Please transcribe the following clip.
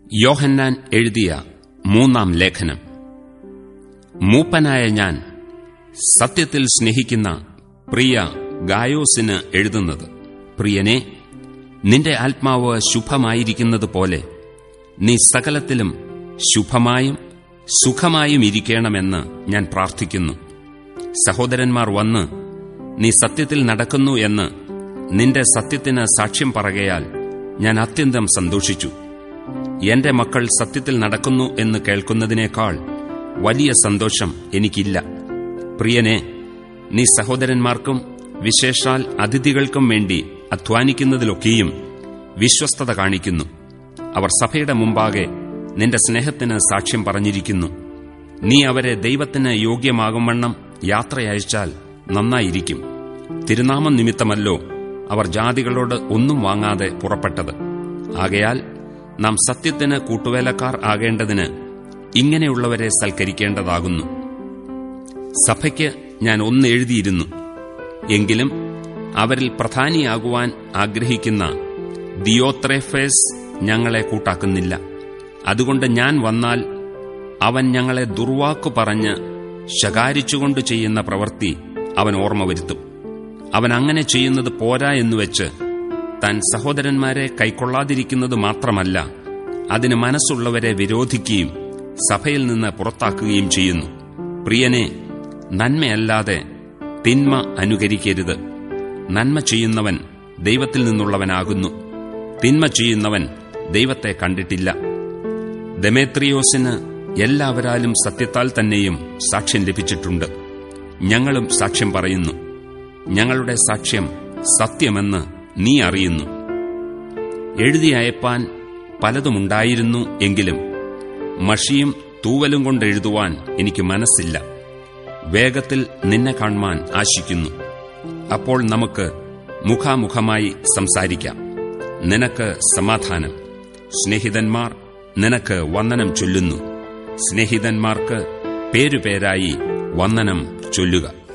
യോഹന്നാൻ എഴുതിയ മൂന്നാം ലേഖനം മൂപ്പനായ ഞാൻ സത്യത്തിൽ സ്നേഹിക്കുന്ന പ്രിയ ഗായോസിന് എഴുതുന്നത് പ്രിയനെ നിന്റെ ആത്മാവ് ശുഭമായിരിക്കുന്നത് പോലെ നീ സകലത്തിലും ശുഭമായും സുഖമായും ഇരിക്കണമെന്ന് ഞാൻ പ്രാർത്ഥിക്കുന്നു സഹോദരന്മാർ വന്ന് നീ സത്യത്തിൽ നടക്കുന്നു എന്ന് നിന്റെ സത്യത്തിന് സാക്ഷ്യം പറകയാൽ ഞാൻ അത്യന്തം സന്തോഷിച്ചു എന്റെ മക്കൾ സത്യത്തിൽ നടക്കുന്നു എന്ന് കേൾക്കുന്നതിനേക്കാൾ വലിയ സന്തോഷം എനിക്കില്ല പ്രിയനെ നീ സഹോദരന്മാർക്കും വിശേഷാൽ അതിഥികൾക്കും വേണ്ടി അധ്വാനിക്കുന്നതിലൊക്കെയും വിശ്വസ്തത കാണിക്കുന്നു അവർ സഭയുടെ മുമ്പാകെ നിന്റെ സ്നേഹത്തിന് സാക്ഷ്യം പറഞ്ഞിരിക്കുന്നു നീ അവരെ ദൈവത്തിന് യോഗ്യമാകും യാത്രയയച്ചാൽ നന്നായിരിക്കും തിരുനാമം നിമിത്തമല്ലോ അവർ ജാതികളോട് ഒന്നും വാങ്ങാതെ പുറപ്പെട്ടത് ആകയാൽ നാം സത്യത്തിന് കൂട്ടുവേലക്കാർ ആകേണ്ടതിന് ഇങ്ങനെയുള്ളവരെ സൽക്കരിക്കേണ്ടതാകുന്നു സഭയ്ക്ക് ഞാൻ ഒന്ന് എഴുതിയിരുന്നു എങ്കിലും അവരിൽ പ്രധാനിയാകുവാൻ ആഗ്രഹിക്കുന്ന ദിയോത്രേഫേസ് ഞങ്ങളെ കൂട്ടാക്കുന്നില്ല അതുകൊണ്ട് ഞാൻ വന്നാൽ അവൻ ഞങ്ങളെ ദുർവാക്കു പറഞ്ഞ് ശകാരിച്ചുകൊണ്ട് ചെയ്യുന്ന പ്രവൃത്തി അവൻ ഓർമ്മ വരുത്തും അവൻ അങ്ങനെ ചെയ്യുന്നത് പോരാ എന്നുവെച്ച് താൻ സഹോദരന്മാരെ കൈക്കൊള്ളാതിരിക്കുന്നത് മാത്രമല്ല അതിന് മനസ്സുള്ളവരെ വിരോധിക്കുകയും സഭയിൽ നിന്ന് പുറത്താക്കുകയും ചെയ്യുന്നു പ്രിയനെ നന്മയല്ലാതെ തിന്മ അനുകരിക്കരുത് നന്മ ചെയ്യുന്നവൻ ദൈവത്തിൽ നിന്നുള്ളവനാകുന്നു തിന്മ ചെയ്യുന്നവൻ ദൈവത്തെ കണ്ടിട്ടില്ല ദമേത്രിയോസിന് എല്ലാവരാലും സത്യത്താൽ തന്നെയും സാക്ഷ്യം ലഭിച്ചിട്ടുണ്ട് ഞങ്ങളും സാക്ഷ്യം പറയുന്നു ഞങ്ങളുടെ സാക്ഷ്യം സത്യമെന്ന് നീ അറിയുന്നു എഴുതി അയപ്പാൻ പലതുമുണ്ടായിരുന്നു എങ്കിലും മഷിയും തൂവലും കൊണ്ട് എഴുതുവാൻ എനിക്ക് മനസ്സില്ല വേഗത്തിൽ നിന്നെ കാണുവാൻ ആശിക്കുന്നു അപ്പോൾ നമുക്ക് മുഖാമുഖമായി സംസാരിക്കാം നിനക്ക് സമാധാനം സ്നേഹിതന്മാർ നിനക്ക് വന്ദനം ചൊല്ലുന്നു സ്നേഹിതന്മാർക്ക് പേരുപേരായി വന്ദനം ചൊല്ലുക